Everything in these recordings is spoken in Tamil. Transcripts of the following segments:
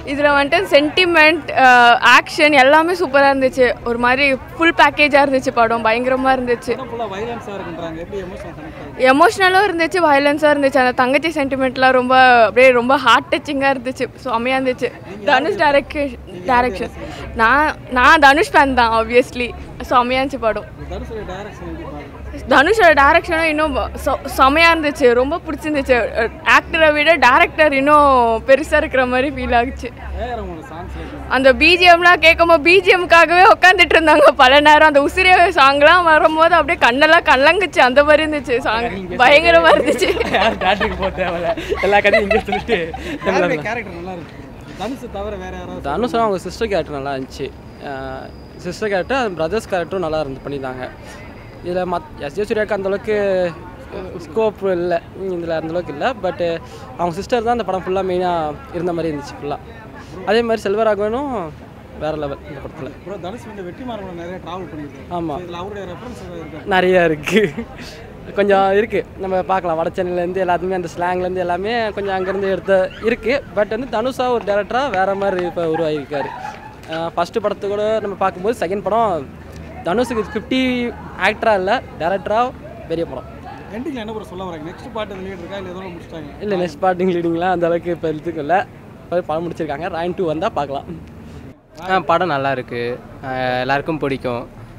இதில் வந்துட்டு சென்டிமெண்ட் ஆக்ஷன் எல்லாமே சூப்பராக இருந்துச்சு ஒரு மாதிரி ஃபுல் பேக்கேஜாக இருந்துச்சு படம் பயங்கரமாக இருந்துச்சு படம் ஃபுல்லாக வைலன்ஸாக இருக்குன்றாங்க எப்படி எமோஷனல் கனெக்ட் ஆகுது எமோஷ்னலாகவும் இருந்துச்சு வயலன்ஸாக இருந்துச்சு அந்த தங்கச்சி சென்டிமெண்ட்லாம் ரொம்ப அப்படியே ரொம்ப ஹார்ட் டச்சிங்காக இருந்துச்சு செம்மையாக இருந்துச்சு தனுஷ் டேரக்ஷன் டேரக்ஷன் நான் நான் தனுஷ் ஃபேன் தான் ஆப்வியஸ்லி செம்மையாக இருந்துச்சு படம் தனுஷோட டேரக்ஷன் எப்படி பாருங்க தனுஷோட டேரக்ஷனும் இன்னும் செ- செமையா இருந்துச்சு ரொம்ப பிடிச்சிருந்துச்சு ஆக்டரை விட டேரக்டர் இன்னும் பெருசாக இருக்கிற மாதிரி ஃபீல் ஆகுச்சு வேற உங்களுக்கு சாங்ஸ் அந்த பிஜிஎம்லாம் கேட்கும்போது பிஜிஎம்காகவே உட்காந்துட்டு இருந்தாங்க பல நேரம் அந்த உசிரே சாங்லாம் வரும்போது அப்படியே கண்ணெல்லாம் கலங்குச்சு அந்த மாதிரி இருந்துச்சு சாங் பயங்கரமாக இருந்துச்சு யாரும் தேட்டருக்கு போக தேவையில்ல எல்லா கதையும் இங்கே சொல்லிட்டு யாருடைய கேரக்டர் நல்லா இருக்கு தனுஷ் தவிர வேற யாராவது தனுஷ் அவங்க சிஸ்டர் கேரக்டர் நல்லா இருந்துச்சு சிஸ்டர் கேரக்டர் பிரதர்ஸ் கேரக்டரும் நல்லா இருந்து பண்ணியிருந்தாங்க இதில் மத் எஸ் ஜே சூர்யாவுக்கு அந்தளவுக்கு ஸ்கோப் இல்லை இதில் அந்தளவுக்கு இல்லை பட்டு அவங்க சிஸ்டர் தான் அந்த படம் ஃபுல்லாக மெயினாக இருந்த மாதிரி இருந்துச்சு ஃபுல்லாக அதே மாதிரி செல்வராகவனும் வேறு லெவல் இந்த படத்தில் ப்ரோ தனுஷ் வந்து வெற்றிமாறன் நிறைய டிராவல் பண்ணியிருக்காரு ஆமா. இதில் அவருடைய ரெஃபரன்ஸ் ஏதாவது இருக்கா நிறையா இருக்குது கொஞ்சம் இருக்குது நம்ம பார்க்கலாம் வட சென்னையிலேருந்து எல்லாத்துமே அந்த ஸ்லாங்லேருந்து எல்லாமே கொஞ்சம் அங்கேருந்து எடுத்த இருக்குது பட் வந்து தனுஷா ஒரு டேரக்டராக வேறு மாதிரி இப்போ உருவாகியிருக்காரு ஃபஸ்ட்டு படத்தை கூட நம்ம பார்க்கும்போது செகண்ட் படம் தனுஷுக்கு ஃபிஃப்டி ஆக்டராக இல்லை டேரக்டராக பெரிய படம் எண்டிங்கில் என்ன ப்ரோ சொல்ல வராங்க நெக்ஸ்ட் பார்ட் அது லீட் இருக்கா இல்லை ஏதோ முடிச்சிட்டாங்க இல்லை நெக்ஸ்ட் பார்ட்டிங் லீடிங்லாம் அந்த அளவுக்கு இப்போ இதுக்கு இல்லை இப்போ படம் முடிச்சிருக்காங்க ராயின் டூ வந்தால் பார்க்கலாம் ஆ படம் நல்லா இருக்கு ஆ, எல்லாருக்கும் பிடிக்கும்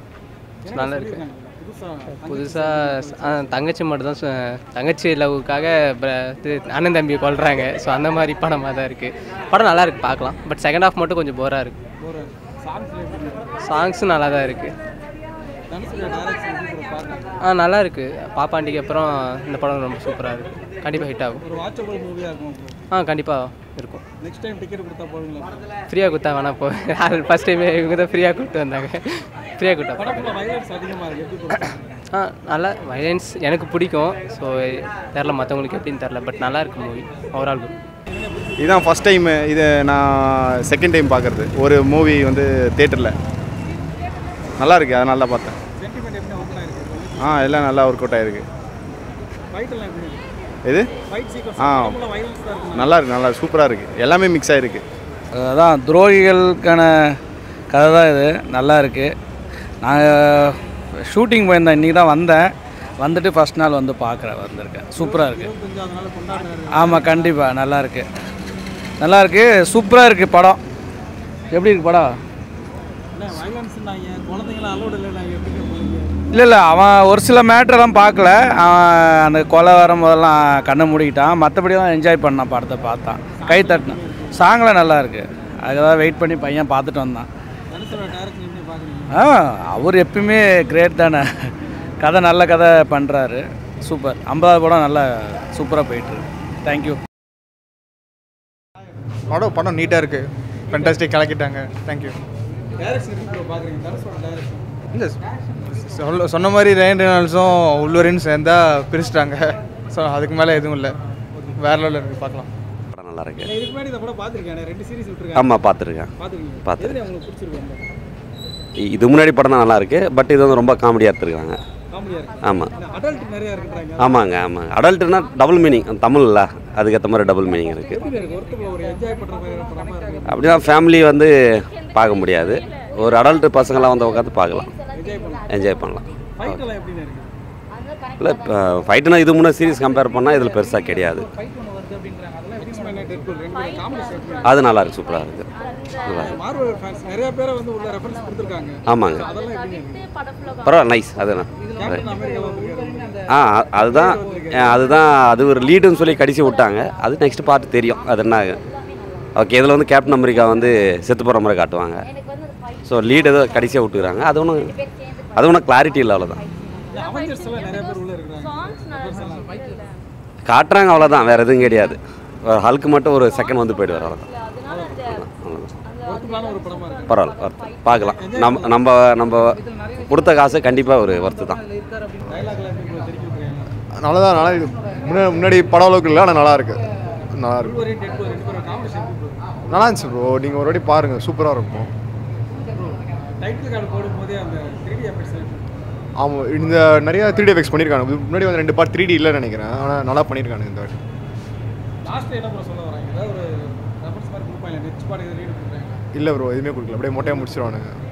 நல்லா இருக்கு புதுசாக புதுசாக தங்கச்சி மட்டும் தான் சொ- தங்கச்சி லவ்வுக்காக அண்ணன் தம்பி கொள்றாங்க ஸோ அந்த மாதிரி படமாக தான் இருக்குது படம் நல்லா இருக்கு பார்க்கலாம் பட் செகண்ட் ஹாஃப் மட்டும் கொஞ்சம் போராக இருக்குது ஒரு சாங்ஸ்ல எப்படி இருக்கு? சாங்ஸும் நல்லா தான் இருக்குது தனுஷோட டேரக்ஷன் எப்படி ப்ரோ பார்க்கலாம் ஆ நல்லா இருக்குது பாப்பாண்டிக்கு அப்புறம் இந்த படம் ரொம்ப சூப்பராக இருக்குது கண்டிப்பாக ஹிட் ஆகும் ஒரு வாட்சபிள் மூவியாக இருக்கும் ஆ கண்டிப்பாக இருக்கும் நெக்ஸ்ட் டைம் டிக்கெட் கொடுத்தா போவீங்களா ஃப்ரீயாக கொடுத்தா வேணா போ ஃபஸ்ட் டைமே இவங்க தான் ஃப்ரீயாக கூப்பிட்டு வந்தாங்க ஃப்ரீயாக கூப்பிட்டா படம் ஃபுல்லாக வைலன்ஸ் அதிகமாக இருக்குது எப்படி ப்ரோ ஆ நல்லா வயலன்ஸ் எனக்கு பிடிக்கும் ஸோ தெரில மற்றவங்களுக்கு எப்படின்னு தெரில பட் நல்லா இருக்கு மூவி ஓவரால் குட் இதுதான் ஃபஸ்ட் டைம் இது நான் செகண்ட் டைம் பார்க்குறது ஒரு மூவி வந்து தேட்டரில் நல்லா இருக்கு அதனால தான் பார்த்தேன் சென்டிமெண்ட் எப்படி ஒர்க் ஆயிருக்கு ஆ எல்லாம் நல்லா ஒர்க் அவுட் ஆயிருக்கு ஃபைட் எல்லாம் எப்படி இருக்கு இது ஃபைட் சீக்வன்ஸ் ஆ. ஃபுல்லாக வைலன்ஸ் தான் இருக்கு நல்லா இருக்கு நல்லா சூப்பராக இருக்குது எல்லாமே மிக்ஸ் ஆகிருக்கு அதான் துரோகிகளுக்கான கதை தான் இது நல்லா இருக்குது நாங்கள் ஷூட்டிங் போயிருந்தேன் இன்றைக்கி தான் வந்தேன் வந்துட்டு ஃபஸ்ட் நாள் வந்து பார்க்குறேன் வந்திருக்கேன் சூப்பராக இருக்குது கொஞ்சம் அதனால கொண்டாடுறாரு ஆமாம் கண்டிப்பாக நல்லா இருக்கு நல்லா இருக்கு சூப்பராக இருக்குது படம் எப்படி இருக்கு படம் என்ன வைலன்ஸ்னாங்க குழந்தைங்களாம் அலோடு இல்லை நாங்கள் எப்படி போகிறீங்க இல்லை இல்லை அவன் ஒரு சில மேட்டரெல்லாம் பார்க்கல அவன் அந்த கொலை வரும் போதெல்லாம் கண்ணை மூடிக்கிட்டான் மற்றபடியெல்லாம் என்ஜாய் பண்ணான் படத்தை பார்த்தான் கை தட்டினான் சாங்லாம் நல்லா இருக்கு அதுதான் வெயிட் பண்ணி பையன் பார்த்துட்டு வந்தான் தனுஷோட டேரக்ஷன் எப்படி பார்க்குறீங்க ஆ அவர் எப்பயுமே கிரேட் தானே கதை நல்ல கதை பண்ணுறாரு சூப்பர் ஐம்பதாவது படம் நல்லா சூப்பராக போயிட்டுருக்கு தேங்க்யூ படம் படம் நீட்டாக இருக்குது ஃபென்டாஸ்டிக் கலக்கிட்டாங்க தேங்க்யூ டேரக்ஷன் எப்படி ப்ரோ பார்க்குறீங்க தனுஷோட டேரக்ஷன் இல்லை சொல்ல சொன்ன மாதிரி ரேன் ரெனால்ஸும் உள்ளூரின்னு சேர்ந்தா பிரிச்சுட்டாங்க ஸோ அதுக்கு மேலே எதுவும் இல்லை வேற லெவலில் இருக்குது பார்க்கலாம் படம் நல்லா இருக்கு இதுக்கு முன்னாடி இந்த படம் பார்த்துருக்கேன் ரெண்டு சீரிஸ் விட்டுருக்கேன் ஆமாம் பார்த்துருக்கேன் பார்த்துருக்கீங்க பார்த்துருக்கேன். எதுல உங்களுக்கு பிடிச்சிருக்கு இ- இது முன்னாடி படம் தான் நல்லா இருக்கு பட் இது வந்து ரொம்ப காமெடியாக எடுத்துருக்காங்க காமெடியாக இருக்கு ஆமாம் அடல்ட் நிறைய இருக்குன்றாங்க ஆமாங்க ஆமாங்க அடல்ட்டுனா டபுள் மீனிங் தமிழ்ல அதுக்கேற்ற மாதிரி டபுள் மீனிங் இருக்குது எப்படி இருக்கு ஒருத்தர் ஒரு என்ஜாய் பண்ணுற மாதிரி படமாக இருக்கு அப்படின்னா ஃபேமிலி வந்து பார்க்க முடியாது ஒரு அடல்ட் பசங்களாம் வந்து உட்காந்து பார்க்கலாம் என்ஜாய் பண்ணலாம் என்ஜாய் பண்ணலாம் ஃபைட் எல்லாம் எப்படின்னு இருக்கு இல்லை ஃபைட்டுனா இது முன்னே சீரிஸ் கம்பேர் பண்ணால் இதில் பெருசாக கிடையாது ஃபைட் ஒன்று வருது அப்படின்றாங்க அதெல்லாம் எக்ஸ் மேன் டெட்புல் ரெண்டு பேரும் காம்பினேஷன் அது நல்லா இருக்கு சூப்பராக இருக்குது நல்லா இருக்கு மார்வல் ஃபேன்ஸ் நிறைய பேரை வந்து உள்ள ரெஃபரன்ஸ் கொடுத்துருக்காங்க ஆமாங்க அதெல்லாம் எப்படி இருக்கு பரவாயில்ல நைஸ் அதுதான் கேப்டன் அமெரிக்காவில் வந்திருக்காரு ஆ அ- அதுதான் அஹ் அதுதான் அது ஒரு லீடுன்னு சொல்லி கடைசி விட்டாங்க அது நெக்ஸ்ட் பார்ட் தெரியும் அது என்ன ஓகே இதில் வந்து கேப்டன் அமெரிக்கா வந்து செத்து போகிற மாதிரி காட்டுவாங்க ஸோ லீடு ஏதோ கடைசியாக விட்டுக்கிறாங்க அது ஒன்றும் அது ஒன்றும் கிளாரிட்டி இல்லை அவ்வளோதான் அவெஞ்சர்ஸ் எல்லாம் நிறைய பேர் உள்ள இருக்கிறாங்க காட்டுறாங்க அவ்வளோதான் வேறு எதுவும் கிடையாது ஹல்க்கு மட்டும் ஒரு செகண்ட் வந்து போயிடுவார் அவ்வளோதான் ஒர்த்துக்கான ஒரு படமா இருக்கு பரவாயில்ல ஒர்த்து பார்க்கலாம் நம்ம நம்ம நம்ம கொடுத்த காசு கண்டிப்பாக ஒரு ஒர்த்து தான் டைலாக்ல எப்படி bro திருப்பி விட்டுருக்காங்க நல்லா தான் நல்லா இது முன்னாடி முன்னாடி படம் அளவுக்கு இல்லை ஆனால் நல்லா இருக்கு நல்லா இருக்கு ஒரே டெட்புல் ரெண்டு பேரும் காம்பினேஷன் எப்படி bro நல்லா இருந்துச்சு ப்ரோ நீங்கள் ஒரு வாட்டி பாருங்கள் சூப்பராக இருக்கும் டைட்டில் கார்டு போடும்போதே அந்த த்ரீ டி எஃபெக்ட்ஸ் ஆமாம் இந்த நிறைய த்ரீ டி எஃபெக்ட்ஸ் பண்ணியிருக்காங்க இதுக்கு முன்னாடி வந்து ரெண்டு பார்ட் த்ரீ டி இல்லைன்னு நினைக்கிறேன் ஆனால் நல்லா பண்ணியிருக்காங்க இந்த வாட்டி லாஸ்ட் என்ன ப்ரோ சொல்ல வராங்க ஏதாவது ஒரு ரெஃபரன்ஸ் மாதிரி கொடுப்பாங்க நெக்ஸ்ட் பாட்டுக்கு லீடு கொடுக்குறாங்க இல்லை ப்ரோ எதுவுமே கொடுக்கல அப்படியே மொட்டையாக முடிச்சிருவானுங்க